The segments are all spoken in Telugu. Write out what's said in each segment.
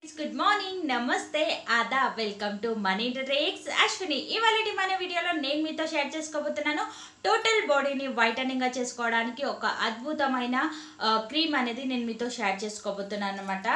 గుడ్ మార్నింగ్ నమస్తే ఆదా welcome to money treks Ashwini ఇవాళ మన వీడియోలో నేను మీతో షేర్ చేసుకోబోతున్నాను టోటల్ బాడీని వైటనింగ్గా చేసుకోవడానికి ఒక అద్భుతమైన క్రీమ్ అనేది నేను మీతో షేర్ చేసుకోబోతున్నాను అనమాట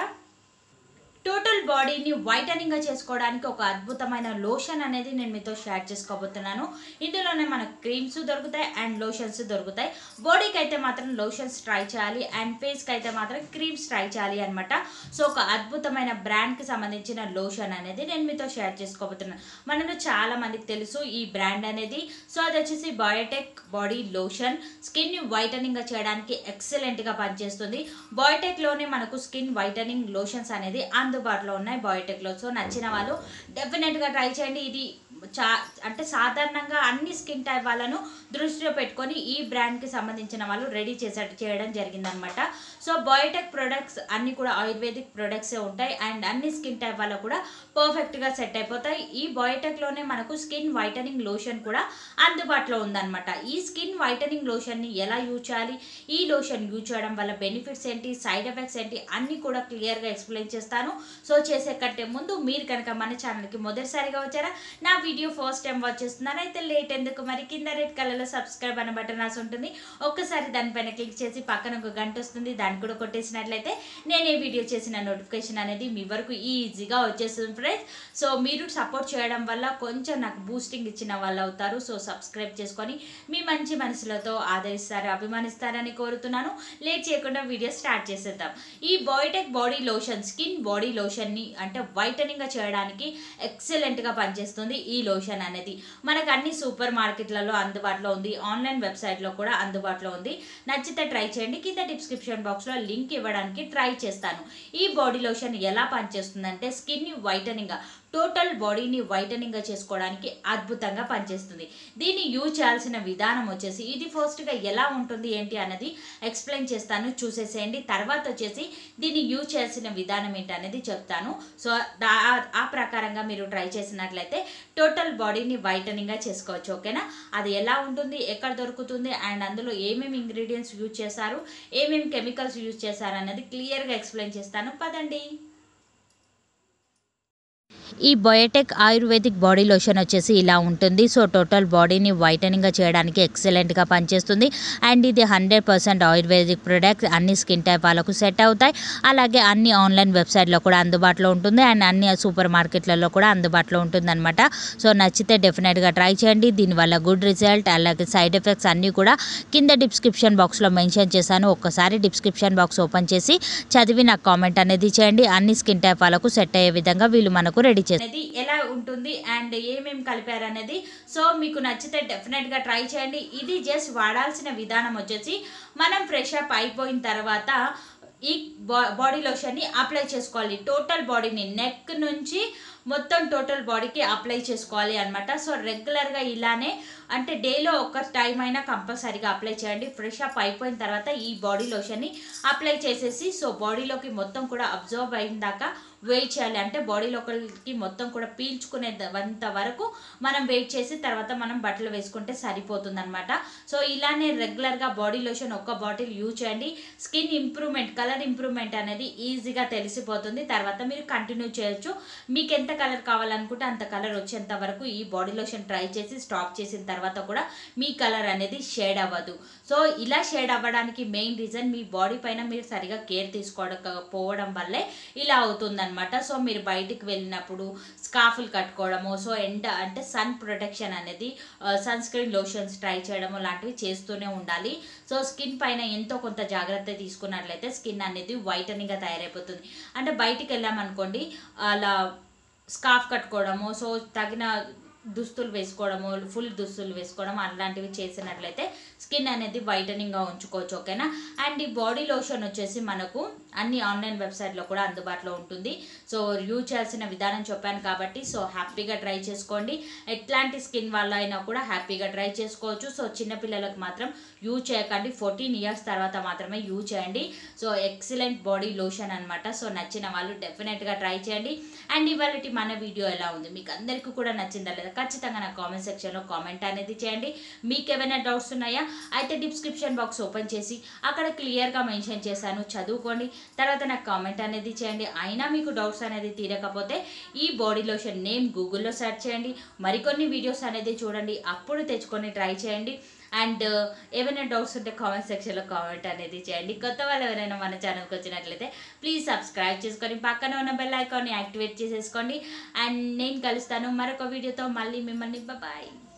టోటల్ బాడీని వైటనింగ్గా చేసుకోవడానికి ఒక అద్భుతమైన లోషన్ అనేది నేను మీతో షేర్ చేసుకోబోతున్నాను ఇందులోనే మనకు క్రీమ్స్ దొరుకుతాయి అండ్ లోషన్స్ దొరుకుతాయి బాడీకి అయితే మాత్రం లోషన్స్ ట్రై చేయాలి అండ్ ఫేస్కి అయితే మాత్రం క్రీమ్స్ ట్రై చేయాలి అనమాట సో ఒక అద్భుతమైన బ్రాండ్కి సంబంధించిన లోషన్ అనేది నేను మీతో షేర్ చేసుకోబోతున్నాను మనలో చాలా మందికి తెలుసు ఈ బ్రాండ్ అనేది సో అది వచ్చేసి బయోటెక్ బాడీ లోషన్ స్కిన్ వైటనింగ్గా చేయడానికి ఎక్సలెంట్గా పనిచేస్తుంది బయోటెక్లోనే మనకు స్కిన్ వైటనింగ్ లోషన్స్ అనేది అందుబాటులో ఉన్నాయి బయోటెక్లో సో నచ్చిన వాళ్ళు డెఫినెట్గా ట్రై చేయండి ఇది చా అంటే సాధారణంగా అన్ని స్కిన్ టైప్ వాళ్ళను దృష్టిలో పెట్టుకొని ఈ బ్రాండ్కి సంబంధించిన వాళ్ళు రెడీ చేసే చేయడం జరిగిందనమాట సో బయోటెక్ ప్రొడక్ట్స్ అన్ని కూడా ఆయుర్వేదిక్ ప్రొడక్ట్సే ఉంటాయి అండ్ అన్ని స్కిన్ టైప్ వాళ్ళకు కూడా పర్ఫెక్ట్గా సెట్ అయిపోతాయి ఈ బయోటెక్లోనే మనకు స్కిన్ వైటనింగ్ లోషన్ కూడా అందుబాటులో ఉందన్నమాట ఈ స్కిన్ వైటనింగ్ లోషన్ని ఎలా యూజ్ చేయాలి ఈ లోషన్ యూజ్ చేయడం వల్ల బెనిఫిట్స్ ఏంటి సైడ్ ఎఫెక్ట్స్ ఏంటి అన్నీ కూడా క్లియర్గా ఎక్స్ప్లెయిన్ చేస్తాను సో చేసే కంటే ముందు మీరు కనుక మన ఛానల్కి మొదటిసారిగా వచ్చారా నా వీడియో ఫస్ట్ టైం వాచ్ చేస్తున్నారా అయితే లేట్ ఎందుకు మరి కింద రెడ్ కలర్లో సబ్స్క్రైబ్ అనే బటన్ రాసి ఉంటుంది ఒక్కసారి దానిపైన క్లిక్ చేసి పక్కన ఒక గంట వస్తుంది దాన్ని కూడా కొట్టేసినట్లయితే నేను ఏ వీడియో చేసిన నోటిఫికేషన్ అనేది మీ వరకు ఈజీగా వచ్చేస్తుంది ఫ్రెండ్స్ సో మీరు సపోర్ట్ చేయడం వల్ల కొంచెం నాకు బూస్టింగ్ ఇచ్చిన వాళ్ళు అవుతారు సో సబ్స్క్రైబ్ చేసుకొని మీ మంచి మనసులతో ఆదరిస్తారు అభిమానిస్తారని కోరుతున్నాను లేట్ చేయకుండా వీడియో స్టార్ట్ చేసేద్దాం ఈ biotech body lotion skin body లోషన్ని అంటే వైటనింగ్గా చేయడానికి ఎక్సలెంట్గా పనిచేస్తుంది ఈ లోషన్ అనేది మనకు అన్ని సూపర్ మార్కెట్లలో అందుబాటులో ఉంది ఆన్లైన్ వెబ్సైట్లో కూడా అందుబాటులో ఉంది నచ్చితే ట్రై చేయండి కింద డిస్క్రిప్షన్ బాక్స్లో లింక్ ఇవ్వడానికి ట్రై చేస్తాను ఈ బాడీ లోషన్ ఎలా పనిచేస్తుందంటే స్కిన్ని వైటనింగ్గా టోటల్ బాడీని వైటనింగ్గా చేసుకోవడానికి అద్భుతంగా పనిచేస్తుంది దీన్ని యూజ్ చేయాల్సిన విధానం వచ్చేసి ఇది ఫస్ట్గా ఎలా ఉంటుంది ఏంటి అన్నది ఎక్స్ప్లెయిన్ చేస్తాను చూసేసేయండి తర్వాత వచ్చేసి దీన్ని యూజ్ చేయాల్సిన విధానం ఏంటి అనేది చెప్తాను సో దా- ఆ ప్రకారంగా మీరు ట్రై చేసినట్లయితే టోటల్ బాడీని వైటనింగ్గా చేసుకోవచ్చు ఓకేనా అది ఎలా ఉంటుంది ఎక్కడ దొరుకుతుంది అండ్ అందులో ఏమేమి ఇంగ్రీడియంట్స్ యూజ్ చేశారు ఏమేమి కెమికల్స్ యూజ్ చేశారు అన్నది క్లియర్గా ఎక్స్ప్లెయిన్ చేస్తాను పదండి ఈ బయోటెక్ ఆయుర్వేదిక్ బాడీ లోషన్ వచ్చేసి ఇలా ఉంటుంది సో టోటల్ బాడీని వైటనింగ్గా చేయడానికి ఎక్సలెంట్గా పనిచేస్తుంది అండ్ ఇది హండ్రెడ్ పర్సెంట్ ఆయుర్వేదిక్ ప్రొడక్ట్ అన్ని స్కిన్ టైప్ వాళ్ళకు సెట్ అవుతాయి అలాగే అన్ని ఆన్లైన్ వెబ్సైట్లో కూడా అందుబాటులో ఉంటుంది అండ్ అన్ని సూపర్ మార్కెట్లలో కూడా అందుబాటులో ఉంటుందన్నమాట సో నచ్చితే డెఫినెట్గా ట్రై చేయండి దీనివల్ల గుడ్ రిజల్ట్ అలాగే సైడ్ ఎఫెక్ట్స్ అన్నీ కూడా కింద డిస్క్రిప్షన్ బాక్స్లో మెన్షన్ చేశాను ఒక్కసారి డిస్క్రిప్షన్ బాక్స్ ఓపెన్ చేసి చదివి నాకు కామెంట్ అనేది చేయండి అన్ని స్కిన్ టైప్ వాళ్ళకు సెట్ అయ్యే విధంగా వీళ్ళు మనకు రెడీ చేస్తారు అనేది ఎలా ఉంటుంది అండ్ ఏమేమి కలిపారు అనేది సో మీకు నచ్చితే డెఫినెట్గా ట్రై చేయండి ఇది జస్ట్ వాడాల్సిన విధానం వచ్చేసి మనం ఫ్రెష్ అప్ అయిపోయిన తర్వాత ఈ బా బాడీ లోషన్ని అప్లై చేసుకోవాలి టోటల్ బాడీని నెక్ నుంచి మొత్తం టోటల్ బాడీకి అప్లై చేసుకోవాలి అనమాట సో రెగ్యులర్గా ఇలానే అంటే డేలో ఒక టైం అయినా కంపల్సరీగా అప్లై చేయండి ఫ్రెష్ అప్ అయిపోయిన తర్వాత ఈ బాడీ లోషన్ని అప్లై చేసేసి సో బాడీలోకి మొత్తం కూడా అబ్జర్వ్ అయిన దాకా వెయిట్ చేయాలి అంటే బాడీ లోపలికి మొత్తం కూడా పీల్చుకునేంత వరకు మనం వెయిట్ చేసి తర్వాత మనం బట్టలు వేసుకుంటే సరిపోతుంది అనమాట సో ఇలానే రెగ్యులర్గా బాడీ లోషన్ ఒక్క బాటిల్ యూజ్ చేయండి స్కిన్ ఇంప్రూవ్మెంట్ కలర్ ఇంప్రూవ్మెంట్ అనేది ఈజీగా తెలిసిపోతుంది తర్వాత మీరు కంటిన్యూ చేయొచ్చు మీకు ఎంత కలర్ కావాలనుకుంటే అంత కలర్ వచ్చేంత వరకు ఈ బాడీ లోషన్ ట్రై చేసి స్టాప్ చేసిన తర్వాత కూడా మీ కలర్ అనేది షేడ్ అవ్వదు సో ఇలా షేడ్ అవ్వడానికి మెయిన్ రీజన్ మీ బాడీ పైన మీరు సరిగా కేర్ తీసుకోకపోవడం వల్లే ఇలా అవుతుందన్నమాట సో మీరు బయటికి వెళ్ళినప్పుడు స్కార్ఫులు కట్టుకోవడము సో ఎండ అంటే సన్ ప్రొటెక్షన్ అనేది సన్ స్క్రీన్ లోషన్స్ ట్రై చేయడము లాంటివి చేస్తూనే ఉండాలి సో స్కిన్ పైన ఎంతో కొంత జాగ్రత్త తీసుకున్నట్లయితే స్కిన్ అనేది వైటనింగ్గా తయారైపోతుంది అంటే బయటికి వెళ్ళామనుకోండి అలా స్కార్ఫ్ కట్టుకోవడము సో తగిన దుస్తులు వేసుకోవడము ఫుల్ దుస్తులు వేసుకోవడం అలాంటివి చేసినట్లయితే స్కిన్ అనేది వైటనింగ్గా ఉంచుకోవచ్చు ఓకేనా అండ్ ఈ బాడీ లోషన్ వచ్చేసి మనకు అన్ని ఆన్లైన్ వెబ్సైట్లో కూడా అందుబాటులో ఉంటుంది సో యూజ్ చేయాల్సిన విధానం చెప్పాను కాబట్టి సో హ్యాపీగా ట్రై చేసుకోండి ఎట్లాంటి స్కిన్ వాళ్ళ అయినా కూడా హ్యాపీగా ట్రై చేసుకోవచ్చు సో చిన్నపిల్లలకు మాత్రం యూజ్ చేయకండి ఫోర్టీన్ ఇయర్స్ తర్వాత మాత్రమే యూజ్ చేయండి సో ఎక్సలెంట్ బాడీ లోషన్ అనమాట సో నచ్చిన వాళ్ళు డెఫినెట్గా ట్రై చేయండి అండ్ ఇవాళ మన వీడియో ఎలా ఉంది మీకు అందరికీ కూడా నచ్చిందా లేదా ఖచ్చితంగా నా కామెంట్ సెక్షన్లో కామెంట్ అనేది చేయండి మీకు ఏమైనా డౌట్స్ ఉన్నాయా అయితే డిస్క్రిప్షన్ బాక్స్ ఓపెన్ చేసి అక్కడ క్లియర్గా మెన్షన్ చేశాను చదువుకోండి తర్వాత నాకు కామెంట్ అనేది చేయండి అయినా మీకు డౌట్స్ అనేది తీరకపోతే ఈ బాడీ లోషన్ నేమ్ గూగుల్లో సెర్చ్ చేయండి మరికొన్ని వీడియోస్ అనేది చూడండి అప్పుడు తెచ్చుకొని ట్రై చేయండి అండ్ ఏమైనా డౌట్స్ ఉంటే కామెంట్ సెక్షన్లో కామెంట్ అనేది చేయండి కొత్త వాళ్ళు ఎవరైనా మన ఛానల్కి వచ్చినట్లయితే ప్లీజ్ సబ్స్క్రైబ్ చేసుకొని పక్కన ఉన్న బెల్ ఐకాన్ని యాక్టివేట్ చేసేసుకోండి అండ్ నేను కలుస్తాను మరొక వీడియోతో మళ్ళీ మిమ్మల్ని బాయ్